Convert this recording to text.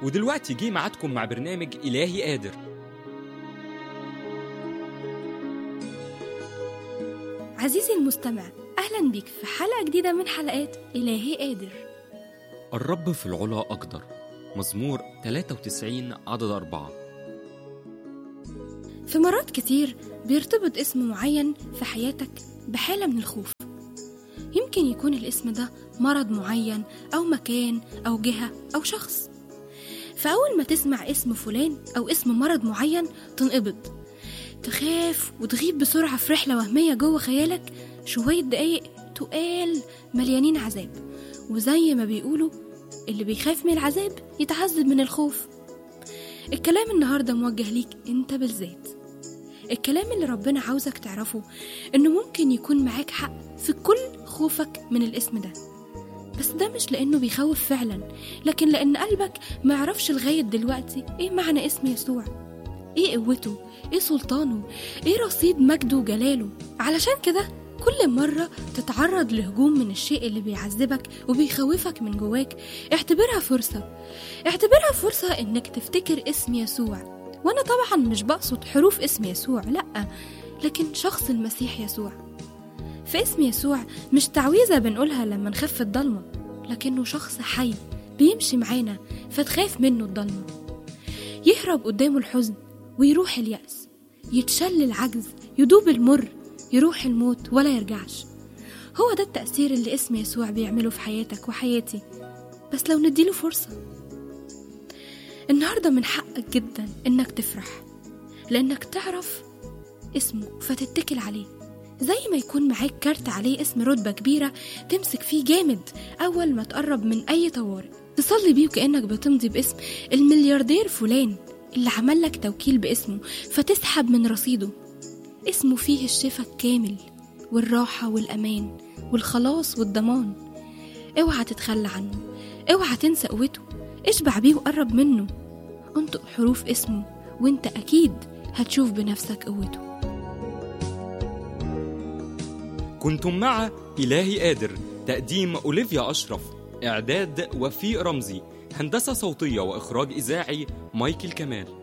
ودلوقتي جه ميعادكم مع برنامج إلهي قادر عزيزي المستمع أهلا بيك في حلقة جديدة من حلقات إلهي قادر الرب في العلا أقدر مزمور 93 عدد أربعة في مرات كتير بيرتبط اسم معين في حياتك بحالة من الخوف يمكن يكون الاسم ده مرض معين أو مكان أو جهة أو شخص فأول ما تسمع اسم فلان أو اسم مرض معين تنقبض تخاف وتغيب بسرعة في رحلة وهمية جوه خيالك شوية دقايق تقال مليانين عذاب وزي ما بيقولوا اللي بيخاف من العذاب يتعذب من الخوف الكلام النهاردة موجه ليك انت بالذات الكلام اللي ربنا عاوزك تعرفه انه ممكن يكون معاك حق في كل خوفك من الاسم ده بس ده مش لانه بيخوف فعلا لكن لان قلبك ما يعرفش لغاية دلوقتي ايه معنى اسم يسوع ايه قوته ايه سلطانه ايه رصيد مجده وجلاله علشان كده كل مرة تتعرض لهجوم من الشيء اللي بيعذبك وبيخوفك من جواك اعتبرها فرصة اعتبرها فرصة انك تفتكر اسم يسوع وانا طبعا مش بقصد حروف اسم يسوع لأ لكن شخص المسيح يسوع فاسم يسوع مش تعويذة بنقولها لما نخف الضلمة لكنه شخص حي بيمشي معانا فتخاف منه الضلمة يهرب قدامه الحزن ويروح اليأس يتشل العجز يدوب المر يروح الموت ولا يرجعش هو ده التأثير اللي اسم يسوع بيعمله في حياتك وحياتي بس لو نديله فرصة النهاردة من حقك جدا إنك تفرح لأنك تعرف اسمه فتتكل عليه زي ما يكون معاك كارت عليه اسم رتبة كبيرة تمسك فيه جامد أول ما تقرب من أي طوارئ تصلي بيه كأنك بتمضي باسم الملياردير فلان اللي عمل لك توكيل باسمه فتسحب من رصيده اسمه فيه الشفاء الكامل والراحة والأمان والخلاص والضمان اوعى تتخلى عنه اوعى تنسى قوته اشبع بيه وقرب منه انطق حروف اسمه وانت أكيد هتشوف بنفسك قوته كنتم مع إلهي قادر تقديم أوليفيا أشرف إعداد وفيق رمزي هندسة صوتية وإخراج إذاعي مايكل كمال